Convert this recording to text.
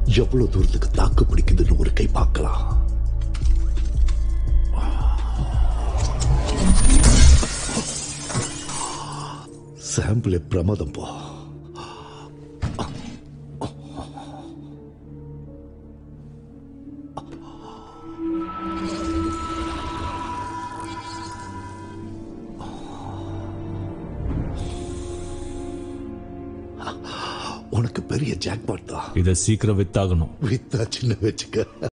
எவ்வளவு தூரத்துக்கு தாக்கு பிடிக்குதுன்னு ஒரு கை பார்க்கலாம் சாம்பிள் பிரமாதம் போ உனக்கு பெரிய ஜாக்பாட் தான் இதை சீக்கிரம் வித்தாகணும் வித்தா சின்ன வச்சுக்க